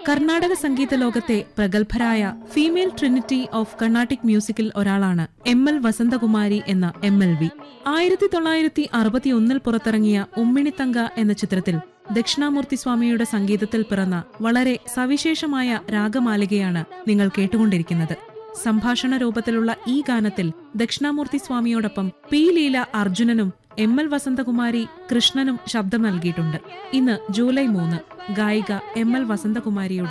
കർണാടക സംഗീത ലോകത്തെ പ്രഗത്ഭരായ ഫീമെയിൽ ട്രിനിറ്റി ഓഫ് കർണാട്ടിക് മ്യൂസിക്കിൽ ഒരാളാണ് എം എൽ വസന്തകുമാരി എന്ന എം എൽ വി ആയിരത്തി തൊള്ളായിരത്തി അറുപത്തിയൊന്നിൽ പുറത്തിറങ്ങിയ ഉമ്മിണിത്തങ്ക എന്ന ചിത്രത്തിൽ ദക്ഷിണാമൂർത്തി സ്വാമിയുടെ സംഗീതത്തിൽ പിറന്ന വളരെ സവിശേഷമായ രാഗമാലികയാണ് നിങ്ങൾ കേട്ടുകൊണ്ടിരിക്കുന്നത് സംഭാഷണ രൂപത്തിലുള്ള ഈ ഗാനത്തിൽ ദക്ഷിണാമൂർത്തി സ്വാമിയോടൊപ്പം പി ലീല അർജുനനും എം എൽ വസന്തകുമാരി കൃഷ്ണനും ശബ്ദം നൽകിയിട്ടുണ്ട് ഇന്ന് ജൂലൈ മൂന്ന് ഗായിക എം എൽ വസന്തകുമാരിയുടെ